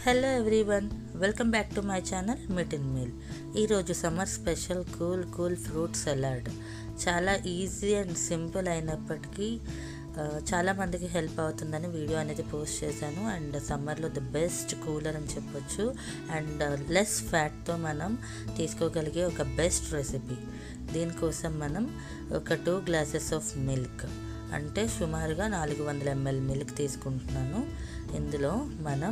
hello everyone welcome back to my channel mitt in meal ఈరోజు summer special cool cool fruit salad చాలా easy and simple అయినప్పటికీ ఆ, చాలా మందికి help అవుతుందని వీడియో అనేది పోస్ట్ చేశాను అండ్ సమ్మర్లో ద బెస్ట్ కూలర్ అని చెప్పొచ్చు అండ్ లెస్ ఫ్యాట్తో మనం తీసుకోగలిగే ఒక బెస్ట్ రెసిపీ దీనికోసం మనం ఒక టూ గ్లాసెస్ ఆఫ్ మిల్క్ అంటే సుమారుగా నాలుగు వందల ఎంఎల్ మిల్క్ తీసుకుంటున్నాను ఇందులో మనం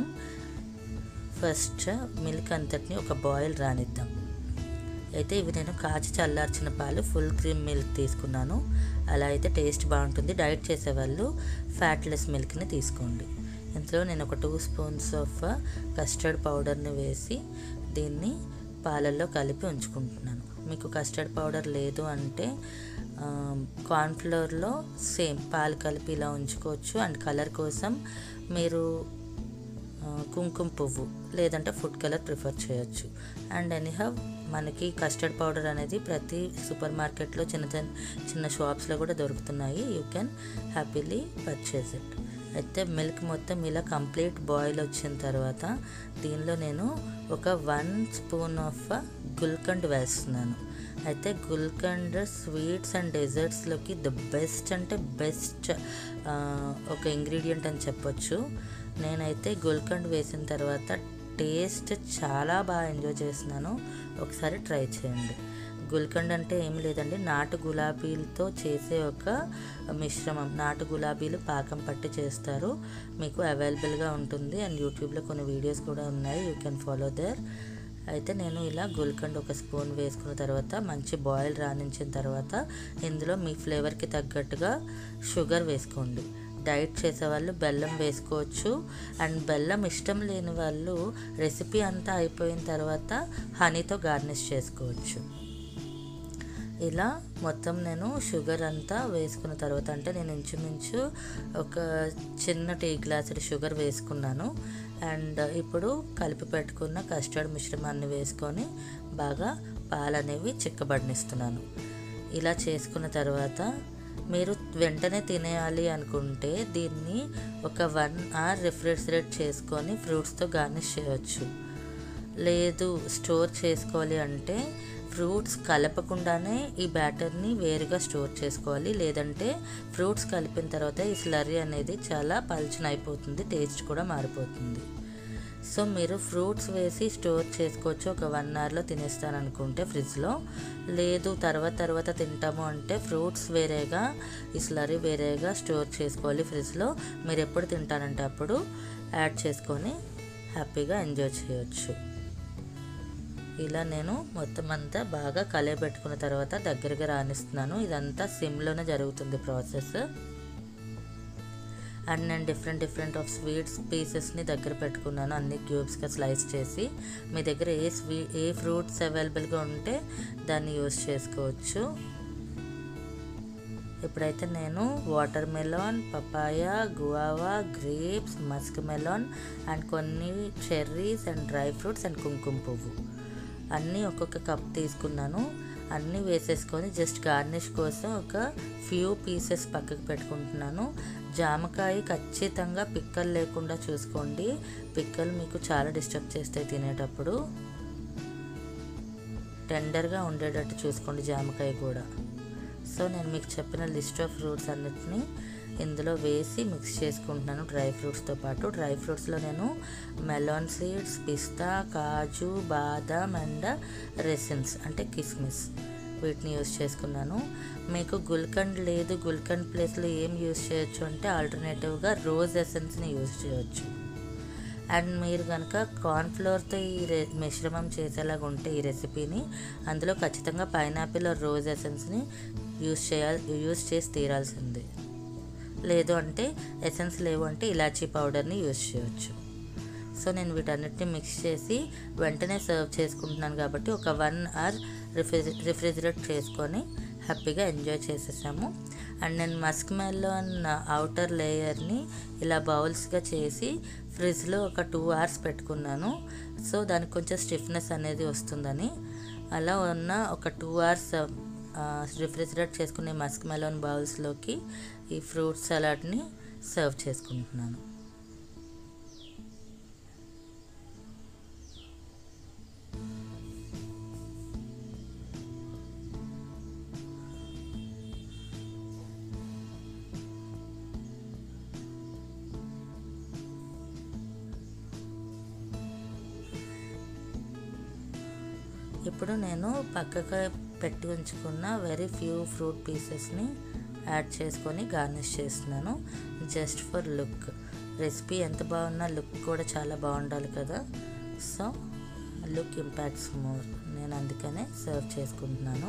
ఫస్ట్ మిల్క్ అంతటిని ఒక బాయిల్ రానిద్దాం అయితే ఇవి నేను కాచి చల్లార్చిన పాలు ఫుల్ క్రీమ్ మిల్క్ తీసుకున్నాను అలా అయితే టేస్ట్ బాగుంటుంది డైట్ చేసేవాళ్ళు ఫ్యాట్లెస్ మిల్క్ని తీసుకోండి ఇందులో నేను ఒక టూ స్పూన్స్ ఆఫ్ కస్టర్డ్ పౌడర్ని వేసి దీన్ని పాలల్లో కలిపి ఉంచుకుంటున్నాను మీకు కస్టర్డ్ పౌడర్ లేదు అంటే కార్న్ఫ్లోర్లో సేమ్ పాలు కలిపి ఇలా ఉంచుకోవచ్చు అండ్ కలర్ కోసం మీరు ఆ, కుంకుమ పువ్వు లేదంటే ఫుడ్ కలర్ ప్రిఫర్ చేయొచ్చు అండ్ ఎనీహౌ మనకి కస్టర్డ్ పౌడర్ అనేది ప్రతి సూపర్ మార్కెట్లో చిన్న చిన్న చిన్న షాప్స్లో కూడా దొరుకుతున్నాయి you can happily purchase it అయితే మిల్క్ మొత్తం ఇలా కంప్లీట్ బాయిల్ వచ్చిన తర్వాత దీనిలో నేను ఒక వన్ స్పూన్ ఆఫ్ గుల్కండ్ వేస్తున్నాను అయితే గుల్కండ్ స్వీట్స్ అండ్ డెజర్ట్స్లోకి ద బెస్ట్ అంటే బెస్ట్ ఒక ఇంగ్రీడియంట్ అని చెప్పొచ్చు నేనైతే గుల్కండ్ వేసిన తర్వాత టేస్ట్ చాలా బాగా ఎంజాయ్ చేస్తున్నాను ఒకసారి ట్రై చేయండి గుల్కండ్ అంటే ఏం లేదండి నాటు గులాబీలతో చేసే ఒక మిశ్రమం నాటు గులాబీలు పాకం పట్టి చేస్తారు మీకు అవైలబుల్గా ఉంటుంది అండ్ యూట్యూబ్లో కొన్ని వీడియోస్ కూడా ఉన్నాయి యూ కెన్ ఫాలో దేర్ అయితే నేను ఇలా గుల్కండ్ ఒక స్పూన్ వేసుకున్న తర్వాత మంచి బాయిల్ రానించిన తర్వాత ఇందులో మీ ఫ్లేవర్కి తగ్గట్టుగా షుగర్ వేసుకోండి డైట్ చేసే వాళ్ళు బెల్లం వేసుకోవచ్చు అండ్ బెల్లం ఇష్టం లేని వాళ్ళు రెసిపీ అంతా అయిపోయిన తర్వాత హనీతో గార్నిష్ చేసుకోవచ్చు ఇలా మొత్తం నేను షుగర్ అంతా వేసుకున్న తర్వాత అంటే నేను ఇంచుమించు ఒక చిన్న టీ గ్లాసుడు షుగర్ వేసుకున్నాను అండ్ ఇప్పుడు కలిపి పెట్టుకున్న కస్టర్డ్ మిశ్రమాన్ని వేసుకొని బాగా పాలు అనేవి చిక్కబడినిస్తున్నాను ఇలా చేసుకున్న తర్వాత మీరు వెంటనే తినేయాలి అనుకుంటే దీన్ని ఒక వన్ అవర్ రిఫ్రిజిరేట్ చేసుకొని ఫ్రూట్స్తో గార్నిష్ చేయొచ్చు లేదు స్టోర్ చేసుకోవాలి అంటే ఫ్రూట్స్ కలపకుండానే ఈ బ్యాటర్ని వేరుగా స్టోర్ చేసుకోవాలి లేదంటే ఫ్రూట్స్ కలిపిన తర్వాత ఈ స్లర్రీ అనేది చాలా పల్చన అయిపోతుంది టేస్ట్ కూడా మారిపోతుంది సో మీరు ఫ్రూట్స్ వేసి స్టోర్ చేసుకోవచ్చు ఒక వన్ అవర్లో తినేస్తాను అనుకుంటే ఫ్రిడ్జ్లో లేదు తర్వాత తర్వాత తింటాము అంటే ఫ్రూట్స్ వేరేగా ఈ స్లరీ వేరేగా స్టోర్ చేసుకోవాలి ఫ్రిడ్జ్లో మీరు ఎప్పుడు తింటానంటే అప్పుడు యాడ్ చేసుకొని హ్యాపీగా ఎంజాయ్ చేయొచ్చు ఇలా నేను మొత్తం అంతా బాగా కలయబెట్టుకున్న తర్వాత దగ్గరగా రానిస్తున్నాను ఇదంతా సిమ్లోనే జరుగుతుంది ప్రాసెస్ అండ్ నేను డిఫరెంట్ డిఫరెంట్ ఆఫ్ స్వీట్స్ పీసెస్ని దగ్గర పెట్టుకున్నాను అన్ని క్యూబ్స్గా స్లైస్ చేసి మీ దగ్గర ఏ స్వీ ఏ ఫ్రూట్స్ అవైలబుల్గా ఉంటే దాన్ని యూస్ చేసుకోవచ్చు ఇప్పుడైతే నేను watermelon papaya guava grapes muskmelon and కొన్ని cherries and dry fruits and కుంకుమ పువ్వు అన్నీ ఒక్కొక్క కప్ తీసుకున్నాను అన్నీ వేసేసుకొని జస్ట్ గార్నిష్ కోసం ఒక ఫ్యూ పీసెస్ పక్కకు పెట్టుకుంటున్నాను జామకాయ ఖచ్చితంగా పిక్కలు లేకుండా చూసుకోండి పిక్కలు మీకు చాలా డిస్టర్బ్ చేస్తాయి తినేటప్పుడు టెండర్గా ఉండేటట్టు చూసుకోండి జామకాయ కూడా సో నేను మీకు చెప్పిన లిస్ట్ ఆఫ్ ఫ్రూట్స్ అన్నిటిని ఇందులో వేసి మిక్స్ చేసుకుంటున్నాను డ్రై ఫ్రూట్స్తో పాటు డ్రై ఫ్రూట్స్లో నేను మెలాన్ సీడ్స్ పిస్తా కాజు బాదం అండ్ రెసిన్స్ అంటే కిస్మిస్ వీటిని యూస్ చేసుకున్నాను మీకు గుల్కండ్ లేదు గుల్కండ్ ప్లేస్లో ఏం యూస్ చేయొచ్చు అంటే ఆల్టర్నేటివ్గా రోజ్ ఎసెన్స్ని యూస్ చేయొచ్చు అండ్ మీరు కనుక కార్న్ఫ్లోర్తో ఈ రె మిశ్రమం చేసేలాగా ఉంటే ఈ రెసిపీని అందులో ఖచ్చితంగా పైనాపిల్ రోజ్ ఎసెన్స్ని యూస్ చేయాలి యూస్ చేసి తీరాల్సిందే లేదు అంటే ఎసెన్స్ లేవు అంటే ఇలాచీ పౌడర్ని యూస్ చేయొచ్చు సో నేను వీటన్నిటిని మిక్స్ చేసి వెంటనే సర్వ్ చేసుకుంటున్నాను కాబట్టి ఒక వన్ అవర్ రిఫ్రిజి రిఫ్రిజిరేట్ చేసుకొని హ్యాపీగా ఎంజాయ్ చేసేసాము అండ్ నేను మస్క్ మెలోన్ అవుటర్ లేయర్ని ఇలా బౌల్స్గా చేసి ఫ్రిడ్జ్లో ఒక టూ అవర్స్ పెట్టుకున్నాను సో దానికి కొంచెం స్టిఫ్నెస్ అనేది వస్తుందని అలా ఉన్న ఒక టూ అవర్స్ రిఫ్రిజిరేట్ చేసుకునే మస్క్ మెలోన్ బౌల్స్లోకి ఈ ఫ్రూట్ సలాడ్ని సర్వ్ చేసుకుంటున్నాను ఇప్పుడు నేను పక్కకు పెట్టి ఉంచుకున్న వెరీ ఫ్యూ ఫ్రూట్ పీసెస్ని యాడ్ చేసుకొని గార్నిష్ చేస్తున్నాను జస్ట్ ఫర్ లుక్ రెసిపీ ఎంత బాగున్నా లుక్ కూడా చాలా బాగుండాలి కదా సో లుక్ ఇంపాక్ట్స్ మోర్ నేను అందుకనే సర్వ్ చేసుకుంటున్నాను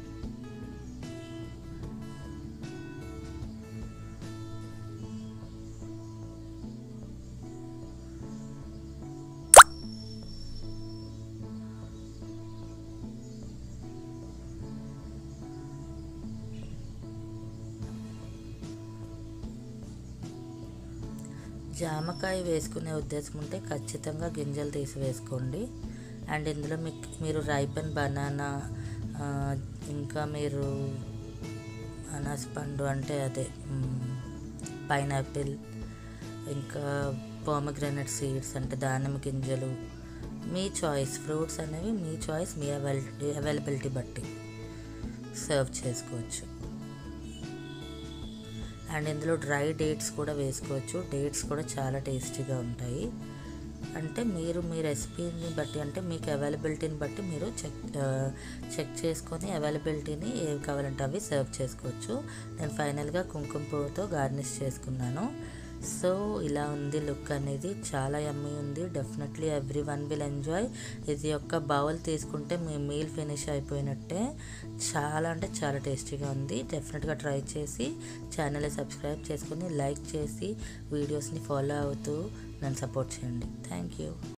జామకాయ వేసుకునే ఉద్దేశం ఉంటే ఖచ్చితంగా గింజలు తీసి వేసుకోండి అండ్ ఇందులో మీకు మీరు రైపన్ బనానా ఇంకా మీరు అనాస్ పండు అంటే అదే పైనాపిల్ ఇంకా పోమగ్రానైట్ సీడ్స్ అంటే దానిమ్మ గింజలు మీ చాయిస్ ఫ్రూట్స్ అనేవి మీ చాయిస్ మీ అవైలబిలిటీ అవైలబిలిటీ బట్టి సర్వ్ చేసుకోవచ్చు అండ్ ఇందులో డ్రై డేట్స్ కూడా వేసుకోవచ్చు డేట్స్ కూడా చాలా టేస్టీగా ఉంటాయి అంటే మీరు మీ రెసిపీని బట్టి అంటే మీకు అవైలబిలిటీని బట్టి మీరు చెక్ చెక్ చేసుకొని అవైలబిలిటీని ఏవి కావాలంటే అవి సర్వ్ చేసుకోవచ్చు నేను ఫైనల్గా కుంకుమ పువ్వుతో గార్నిష్ చేసుకున్నాను సో ఇలా ఉంది లుక్ అనేది చాలా యమ్మీ ఉంది definitely everyone will enjoy ఇది యొక్క బౌల్ తీసుకుంటే మీ మీల్ ఫినిష్ అయిపోయినట్టే చాలా అంటే చాలా టేస్టీగా ఉంది డెఫినెట్గా ట్రై చేసి ఛానల్ని సబ్స్క్రైబ్ చేసుకొని లైక్ చేసి వీడియోస్ని ఫాలో అవుతూ నన్ను సపోర్ట్ చేయండి థ్యాంక్ యూ